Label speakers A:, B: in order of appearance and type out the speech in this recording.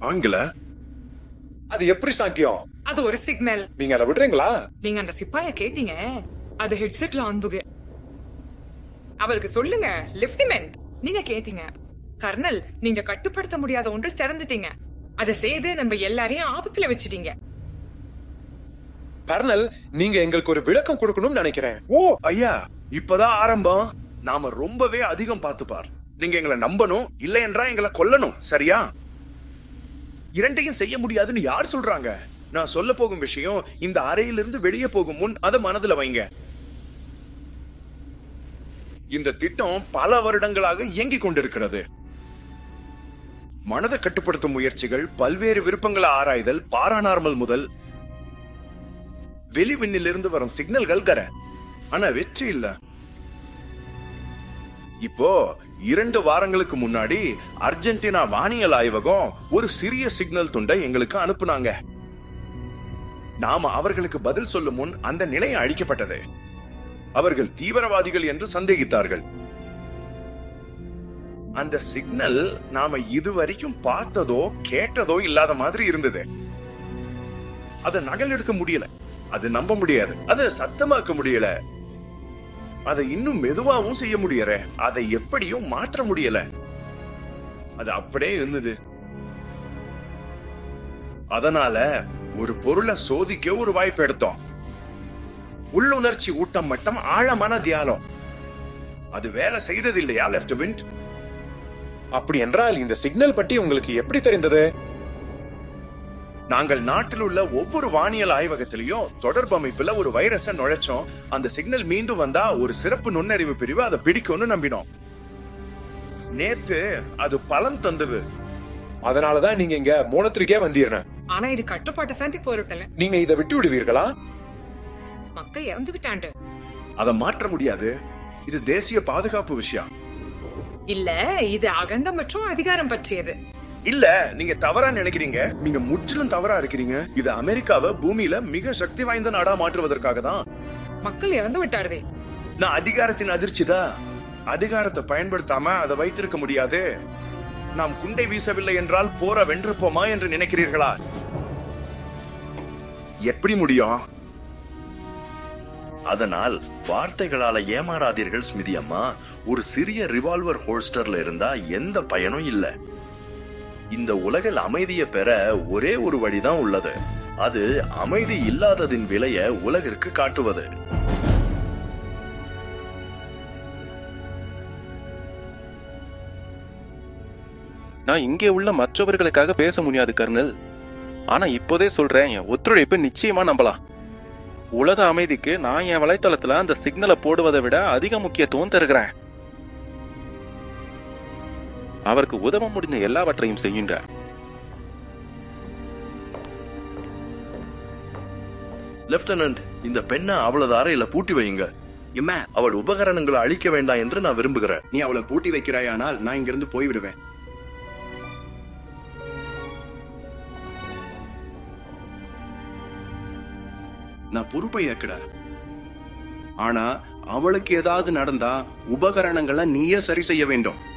A: ஆங்கில அது எப்படி சாத்தியம்
B: அது ஒரு சிக்னல்
A: நீங்க அதை விடுறீங்களா
B: நீங்க அந்த சிப்பாய கேட்டீங்க அது ஹெட்செட்ல அந்துக அவருக்கு சொல்லுங்க லெப்டினன்ட் நீங்க கேட்டீங்க கர்னல் நீங்க கட்டுப்படுத்த முடியாத ஒன்று திறந்துட்டீங்க அதை செய்து நம்ம எல்லாரையும் ஆபத்துல வச்சிட்டீங்க
A: கர்னல் நீங்க எங்களுக்கு ஒரு விளக்கம் கொடுக்கணும்னு நினைக்கிறேன்
C: ஓ ஐயா இப்பதான் ஆரம்பம் நாம ரொம்பவே அதிகம் பார்த்துப்பார் நீங்க எங்களை நம்பணும் இல்லை என்றா எங்களை கொல்லணும் சரியா இரண்டையும் செய்ய முடியாதுன்னு யார் சொல்றாங்க நான் சொல்ல போகும் விஷயம் இந்த அறையிலிருந்து வெளியே போகும் முன் அதை மனதுல வைங்க இந்த திட்டம் பல வருடங்களாக இயங்கிக் கொண்டிருக்கிறது மனதை கட்டுப்படுத்தும் முயற்சிகள் பல்வேறு விருப்பங்களை ஆராய்தல் பாராநார்மல் முதல் வெளிவிண்ணிலிருந்து வரும் சிக்னல்கள் கர ஆனா வெற்றி இல்ல இப்போ இரண்டு வாரங்களுக்கு முன்னாடி அர்ஜென்டினா வானியல் ஆய்வகம் ஒரு சிறிய சிக்னல் துண்டை எங்களுக்கு அனுப்புனாங்க நாம அவர்களுக்கு பதில் சொல்லும் முன் அந்த நிலையம் அழிக்கப்பட்டது அவர்கள் தீவிரவாதிகள் என்று சந்தேகித்தார்கள் அந்த சிக்னல் நாம இதுவரைக்கும் பார்த்ததோ கேட்டதோ இல்லாத மாதிரி இருந்தது அதை நகல் எடுக்க முடியல அது நம்ப முடியாது அதை சத்தமாக்க முடியல அதை இன்னும் மெதுவாவும் செய்ய முடியற அதை எப்படியும் மாற்ற முடியல அது அப்படியே இருந்தது அதனால ஒரு பொருளை சோதிக்க ஒரு வாய்ப்பு எடுத்தோம் உள்ளுணர்ச்சி ஊட்டம் மட்டும் ஆழமான தியானம் அது வேலை செய்தது இல்லையா லெப்டினன்ட்
A: அப்படி என்றால் இந்த சிக்னல் பற்றி உங்களுக்கு எப்படி தெரிந்தது
C: நாங்கள் நாட்டில் உள்ள ஒவ்வொரு வானியல் ஆய்வகத்திலையும் தொடர்பு அமைப்புல ஒரு வைரஸ நுழைச்சோம் அந்த சிக்னல் மீண்டும் வந்தா ஒரு சிறப்பு நுண்ணறிவு பிரிவு அதை பிடிக்கும்னு நம்பினோம் நேத்து அது பலன் தந்தது
A: அதனாலதான் நீங்க இங்க மூலத்திற்கே வந்தீர்ன
B: ஆனா இது கட்டுப்பாட்டை தாண்டி பொருட்டல
A: நீங்க இதை விட்டு விடுவீர்களா
B: மக்கள் இறந்து விட்டாண்டு
C: அதை மாற்ற முடியாது இது தேசிய பாதுகாப்பு விஷயம்
B: இல்ல இது அகந்த மற்றும் அதிகாரம் பற்றியது
C: இல்ல நீங்க தவறா நினைக்கிறீங்க நீங்க முற்றிலும் தவறா இருக்கிறீங்க இது அமெரிக்காவை பூமியில மிக சக்தி வாய்ந்த நாடா மாற்றுவதற்காக தான்
B: மக்கள் இறந்து விட்டாருதே
C: நான் அதிகாரத்தின் அதிர்ச்சி தான் அதிகாரத்தை பயன்படுத்தாம அதை வைத்திருக்க முடியாது நாம் குண்டை வீசவில்லை என்றால் போற வென்றிருப்போமா என்று நினைக்கிறீர்களா எப்படி முடியும்
D: அதனால் வார்த்தைகளால ஏமாறாதீர்கள் ஸ்மிதி அம்மா ஒரு சிறிய ரிவால்வர் ஹோல்ஸ்டர்ல இருந்தா எந்த பயனும் இல்ல இந்த உலகில் அமைதியை பெற ஒரே ஒரு வழிதான் உள்ளது அது அமைதி இல்லாததின் விலைய உலகிற்கு காட்டுவது
E: நான் இங்கே உள்ள மற்றவர்களுக்காக பேச முடியாது கர்னல் ஆனா இப்போதே சொல்றேன் என் ஒத்துழைப்பு நிச்சயமா நம்பலாம் உலக அமைதிக்கு நான் என் வலைத்தளத்துல அந்த சிக்னலை போடுவதை விட அதிக முக்கியத்துவம் தருகிறேன் அவருக்கு உதவ முடிந்த எல்லாவற்றையும் செய்யுங்க
D: லெப்டினன்ட் இந்த பெண்ணை அவளது அறையில பூட்டி வையுங்க
C: இம்மா
D: அவள் உபகரணங்களை அழிக்க வேண்டாம் என்று நான் விரும்புகிறேன்
C: நீ அவளை பூட்டி வைக்கிறாயானால் நான் இங்கிருந்து போய்விடுவேன் நான் பொறுப்பை ஏற்கட ஆனா அவளுக்கு ஏதாவது நடந்தா உபகரணங்களை நீயே சரி செய்ய வேண்டும்